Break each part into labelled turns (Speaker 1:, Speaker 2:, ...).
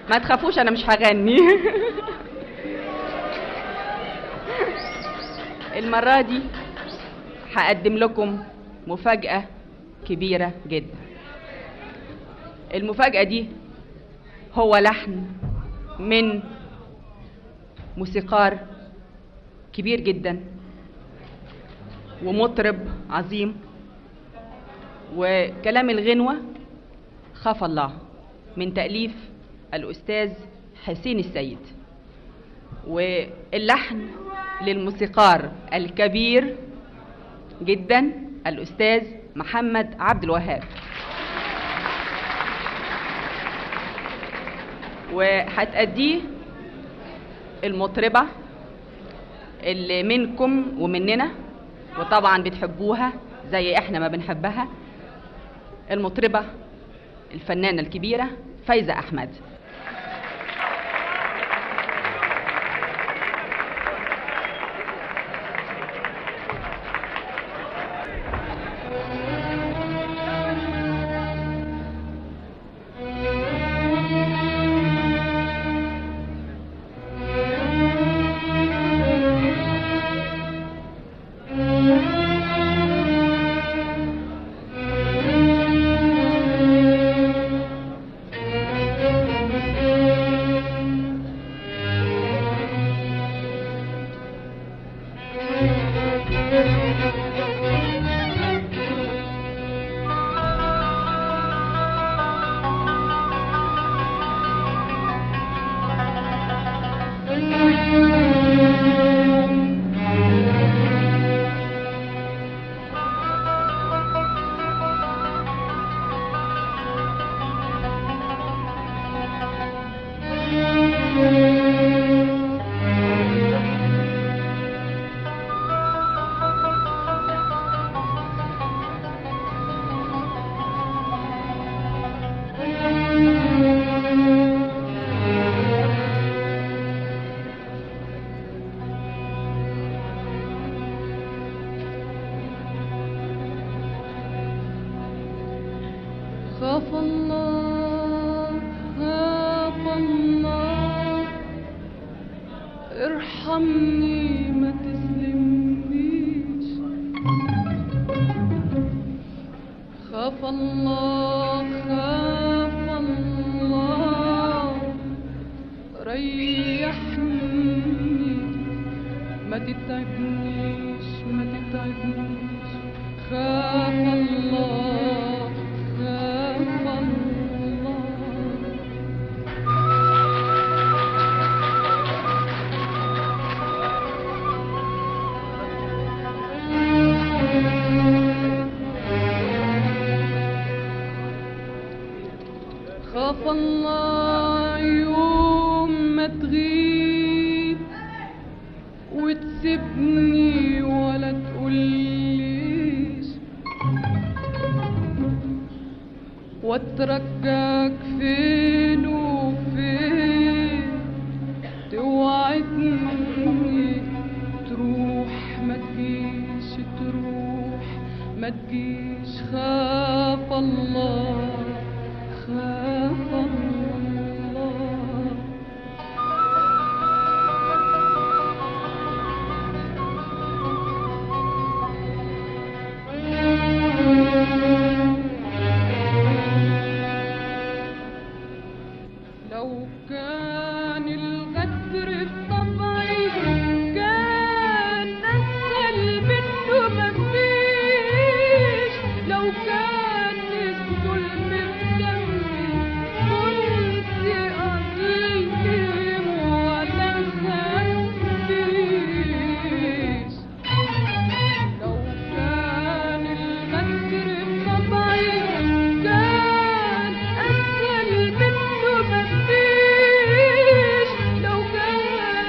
Speaker 1: ما تخافوش انا مش هغني المرة دي هقدم لكم مفاجأة كبيرة جدا المفاجأة دي هو لحن من موسيقار كبير جدا ومطرب عظيم وكلام الغنوة خاف الله من تأليف الأستاذ حسين السيد واللحن للموسيقار الكبير جدا الأستاذ محمد عبد الوهاب وهتأديه المطربة اللي منكم ومننا وطبعا بتحبوها زي احنا ما بنحبها المطربة الفنانة الكبيرة فايزة أحمد
Speaker 2: خاف الله خاف الله ارحمني ما تسلمنيش خاف الله خاف الله ريحني ما تتعبنيش ما تتعبنيش خاف الله خاف الله خاف الله يوم ما تغيب وتسيبني ولا تقوليش واترجاك فين وفين توعدني تروح ما تجيش تروح ما تجيش خاف الله خاف الله لو كان الغدر في طبعي كان أسهل منه مفيش لو كان الظلم في دمي كنت أظلم ولا خبيش لو كان الغدر في طبعي كان أسهل منه مفيش لو كان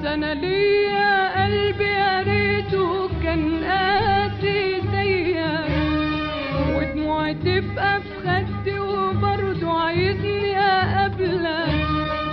Speaker 2: انا ليا قلبي يا ريته كان قاسي زيك ودموعي تبقى في خدي وبرضه عايزني اقابلك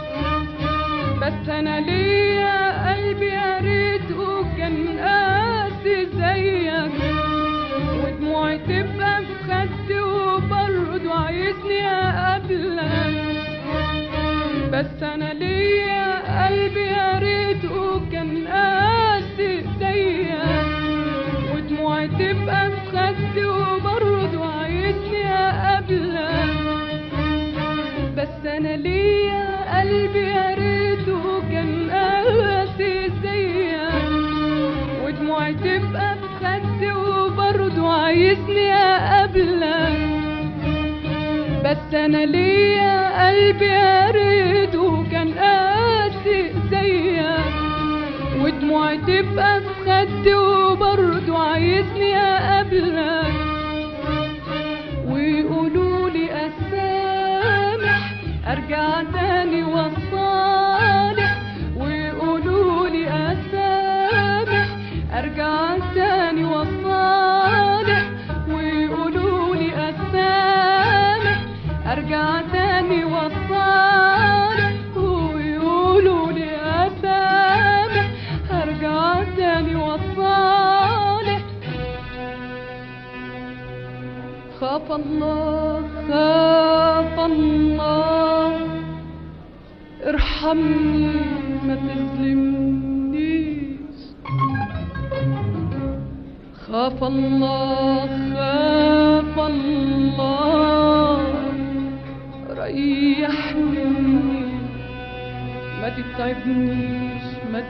Speaker 2: بس انا ليا قلبي يا ريته كان قاسي زيك ودموعي تبقى في خدي وبرضه عايزني اقابلك بس انا ليا قلبي يا ريته كان قاسي زيك ودموعي تبقى في خدي وبرضه عايزني اقابلك بس انا ليا قلبي يا ريته كان قاسي زيك ودموعي تبقى في خدي وبرضه عايزني اقابلك بس انا ليا قلبي يا ريته كان قاسي زيك ودموعي تبقى في خدي وبرضه عايزني اقابلك ويقولوا لي اسامح ارجع تاني واصالح ويقولوا لي اسامح ارجع تاني واصالح ويقولوا لي اسامح ارجع تاني واصالح ويقولوا لي اسامح ارجع تاني واصالح خاف الله خاف الله ارحمني ما تظلمنيش خاف الله خاف الله ريحني ما تتعبنيش ما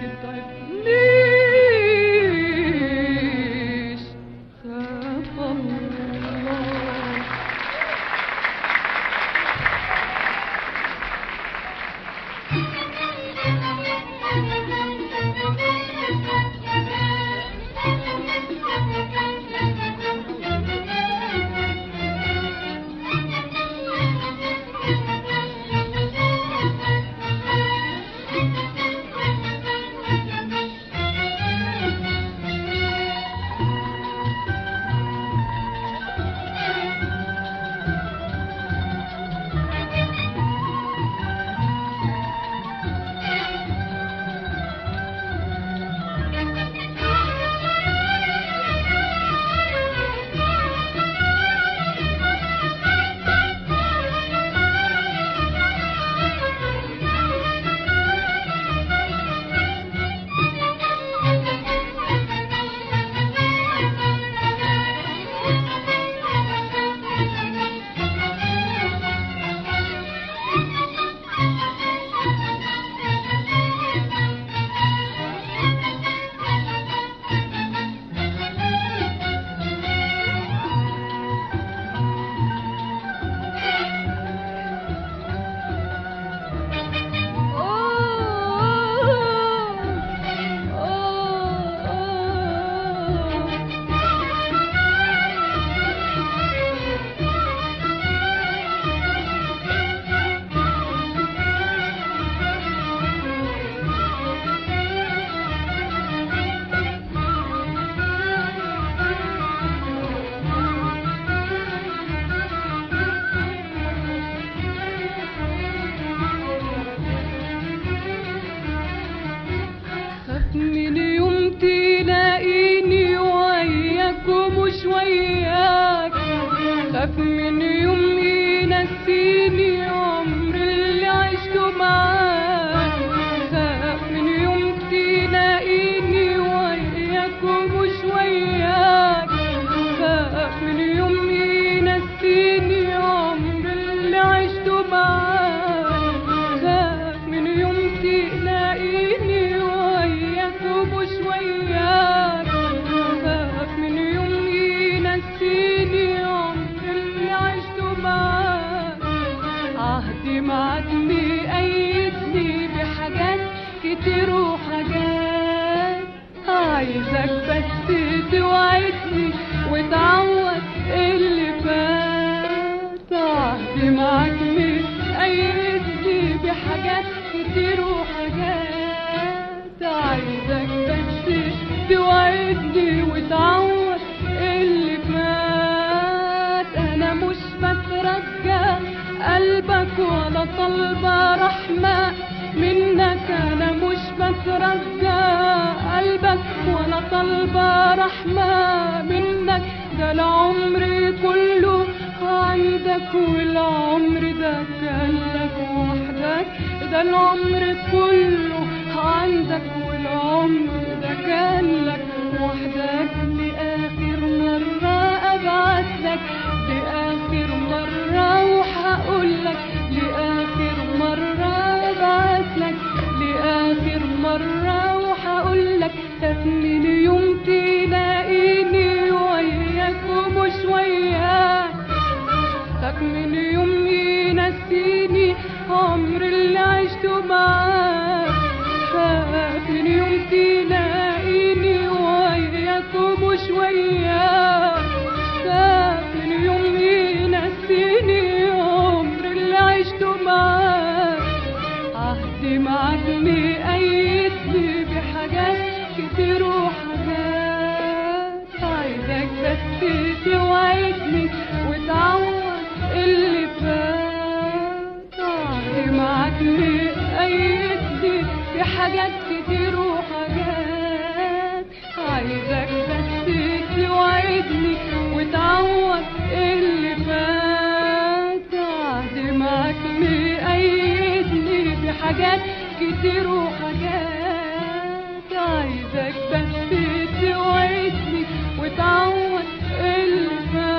Speaker 2: تتعبنيش خاف الله خاف من يوم تلاقيني وياك ومش وياك خاف من يوم ينسيني عمر اللي عشته معاك خاف من يوم تلاقيني وياك ومش وياك خاف من يوم ينسيني عمر اللي عشته معاك خاف من يوم تلاقيني وياك ومش وياك خاف من يوم ينسيني عمر اللي عشته معاك عهدي معاك مقيدني بحاجات كتير وحاجات عايزك بس توعدني وتعوض اللي فات عهدي معاك مقيدني بحاجات كتير وحاجات عايزك بس توعدني وتعوض اللي فات انا مش بترجى قلبك ولا طالبة رحمة منك انا مش بترجى قلبك ولا طالبة رحمة منك ده العمر كله عندك والعمر ده كان لك وحدك ده العمر كله عندك والعمر ده كان لك وحدك لآخر مرة أبعت لك لآخر مرة وهقول لك لآخر مرة أبعت لك لآخر مرة وهقول لك تفني يوم تلاقيني وياك ومش وياك خاف من يوم ينسيني عمر اللي عشته معاك خاف من يوم تلاقيني وياك ومش وياك خاف من يوم ينسيني عمر اللي عشته معاك عهدي معاك مقيدني بحاجات كتير وحاجات عايزك بس توعدني وتعوض اللي فات عهدي معاك مقيدني بحاجات كتير وحاجات عايزك بس توعدني وتعوض اللي فات عهدي معاك مقيدني بحاجات كتير وحاجات عايزك بس توعدني وتعوض اللي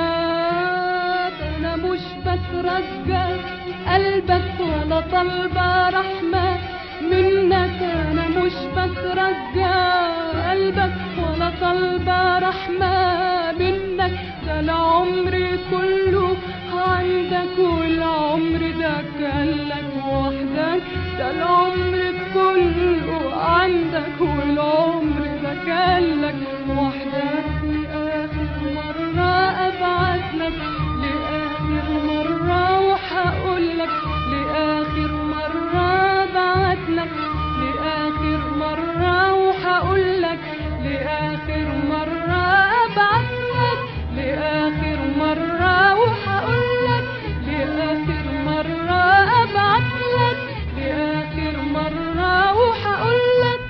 Speaker 2: فات انا مش بترجى قلبك ولا طالبة رحمة منك انا مش بترجى قلبك ولا طالبة رحمة منك ده العمر كله عندك والعمر ده كان لك وحدك ده العمر كله عندك والعمر ده كان لك وحدك لآخر مرة أبعت لك لآخر مرة وهقول لك لآخر مرة أبعت لك لآخر مرة وهقول لك لآخر مرة أبعت لك لآخر مرة وهقول لك لآخر مرة أبعت لك لآخر مرة وهقول لك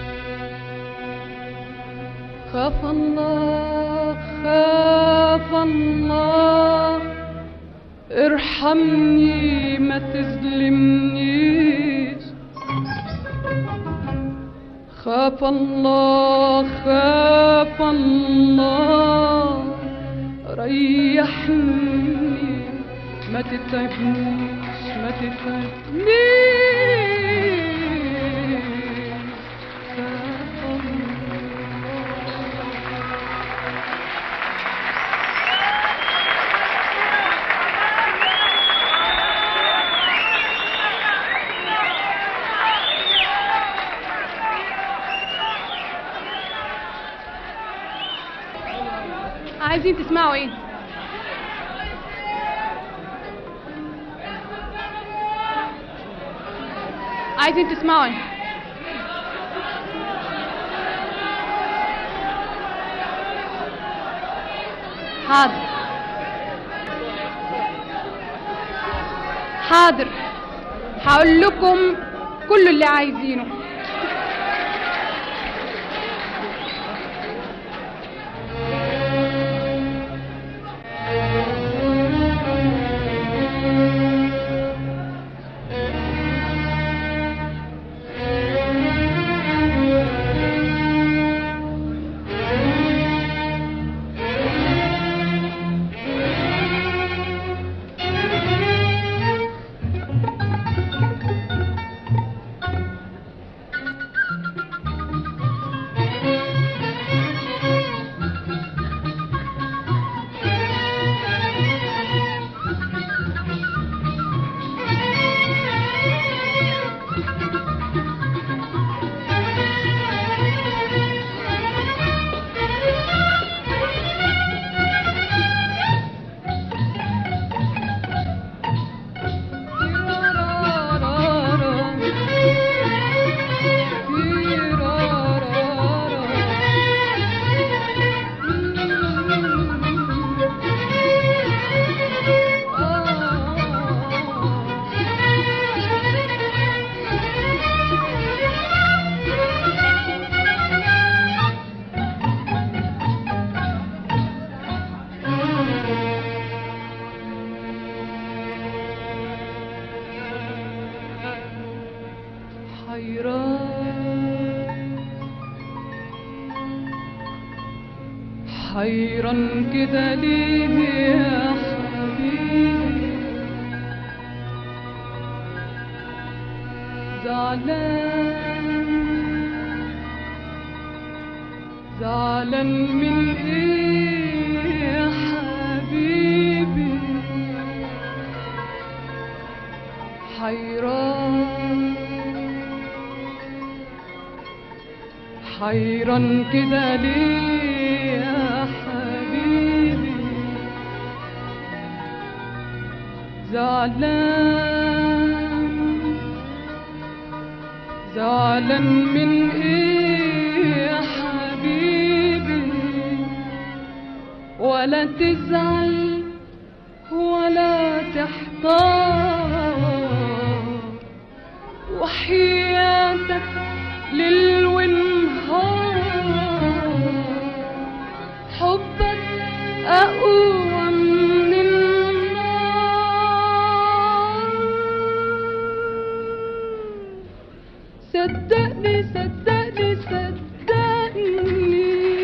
Speaker 2: خاف الله خاف الله ارحمني ما تظلمنيش خاف الله خاف الله ريحني ما تتعبنيش ما تتعبنيش خاف عايزين تسمعوا ايه عايزين تسمعوا ايه حاضر حاضر هقول لكم كل اللي عايزينه حيران كده ليه يا حبيبي زعلان زعلان من ايه يا حبيبي حيران حيران كده ليه يا حبيبي زعلان زعلان من ايه يا حبيبي ولا تزعل ولا تحتار وحياتك ليل ونهار حبك أقوى من النار صدقني صدقني صدقني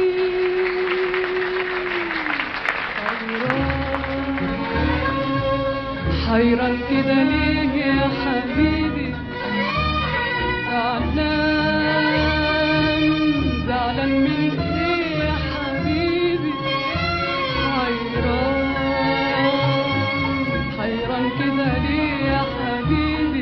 Speaker 2: حيران كده ليه يا حبيبي زعلان زعلان من ايه يا حبيبي حيران حيران كده ليه يا حبيبي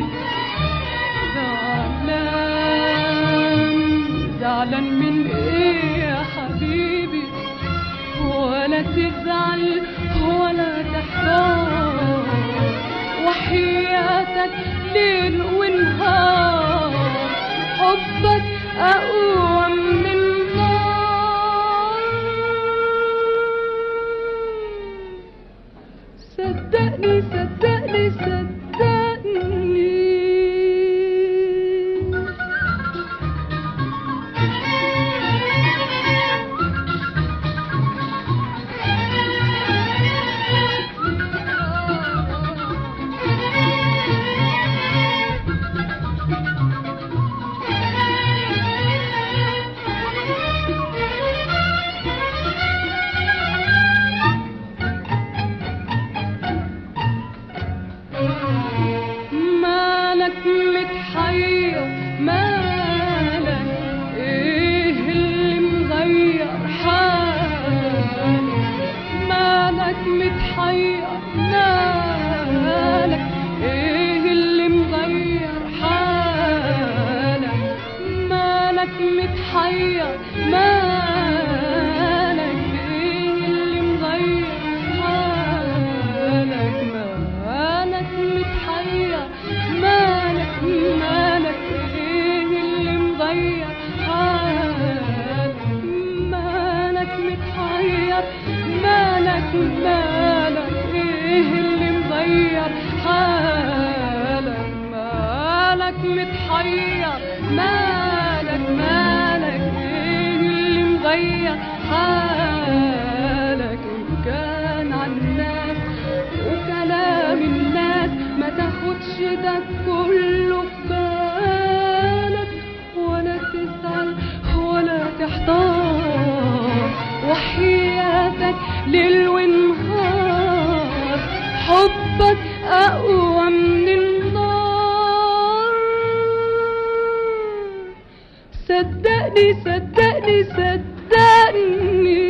Speaker 2: زعلان زعلان من ايه يا حبيبي ولا تزعل ولا تحتار وحياتك ليل ونهار حبك أقوى من النار صدقني صدقني صدقني مالك متحير مالك ايه اللي مغير حالك مالك متحير مالك ايه اللي مغير حالك مالك متحير مالك ايه اللي مغير حالك مالك متحير مالك مالك ايه اللي مغير حالك مالك متحير مالك مالك ايه اللي مغير حالك مالك متحير مالك مالك ايه اللي مغير حالك ان كان عن الناس وكلام الناس ما تاخدش ده كله في بالك ولا تزعل ولا تحتار وحياتك ليل ونهار حبك أقوى من النار صدقني صدقني صدقني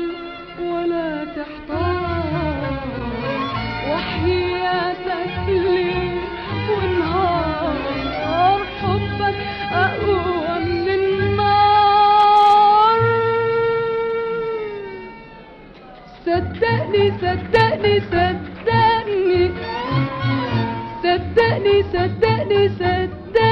Speaker 2: ولا تحتار وحياتك ليل ونهار حبك أقوى من النار صدقني صدقني صدقني صدقني صدقني صدقني